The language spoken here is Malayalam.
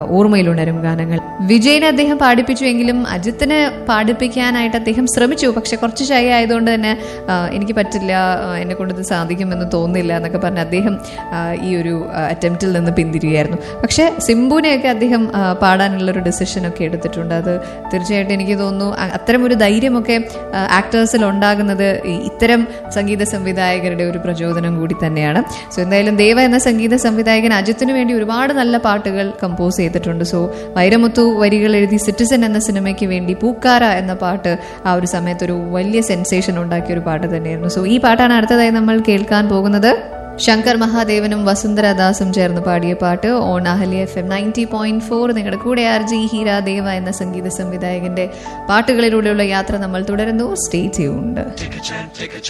ഓർമ്മയിലുണരും ഗാനങ്ങൾ വിജയനെ അദ്ദേഹം പാടിപ്പിച്ചുവെങ്കിലും അജിത്തിനെ പാടിപ്പിക്കാനായിട്ട് അദ്ദേഹം ശ്രമിച്ചു പക്ഷെ കുറച്ച് ഷൈ ആയതുകൊണ്ട് തന്നെ ആ, എനിക്ക് പറ്റില്ല എന്നെ കൊണ്ട് ഇത് സാധിക്കുമെന്ന് തോന്നുന്നില്ല എന്നൊക്കെ പറഞ്ഞ് അദ്ദേഹം ആ, ഈ ഒരു അറ്റംപ്റ്റിൽ നിന്ന് പിന്തിരികയായിരുന്നു പക്ഷെ സിംബുവിനെയൊക്കെ അദ്ദേഹം ആ, പാടാനുള്ളൊരു ഡിസിഷൻ ഒക്കെ എടുത്തിട്ടുണ്ട് അത് തീർച്ചയായിട്ടും എനിക്ക് തോന്നുന്നു അ- അത്തരം ഒരു ധൈര്യമൊക്കെ ആക്ടേഴ്സിൽ ഉണ്ടാകുന്നത് ഈ ഇത്തരം സംഗീത സംവിധായകരുടെ ഒരു പ്രചോദനം കൂടി തന്നെയാണ് സോ എന്തായാലും ദേവ എന്ന സംഗീത സംവിധായകൻ അജിത്തിനു വേണ്ടി ഒരുപാട് നല്ല പാട്ടുകൾ കമ്പോസ് ചെയ്തിട്ടുണ്ട് സോ വൈരമുത്തു വരികൾ എഴുതി സിറ്റിസൺ എന്ന സിനിമയ്ക്ക് വേണ്ടി പൂക്കാര എന്ന പാട്ട് ആ ഒരു സമയത്ത് ഒരു വലിയ സെൻസേഷൻ ഉണ്ടാക്കിയ ഒരു പാട്ട് തന്നെയായിരുന്നു സോ ഈ പാട്ടാണ് അടുത്തതായി നമ്മൾ കേൾക്കാൻ പോകുന്നത് ശങ്കർ മഹാദേവനും വസുന്ധര ദാസും ചേർന്ന് പാടിയ പാട്ട് on Ahalya F M ninety point four നിങ്ങളുടെ കൂടെ ആർ ജി ഹീര ദേവ എന്ന സംഗീത സംവിധായകന്റെ പാട്ടുകളിലൂടെയുള്ള യാത്ര നമ്മൾ തുടരുന്നു stay tuned Take a chance, take a chance.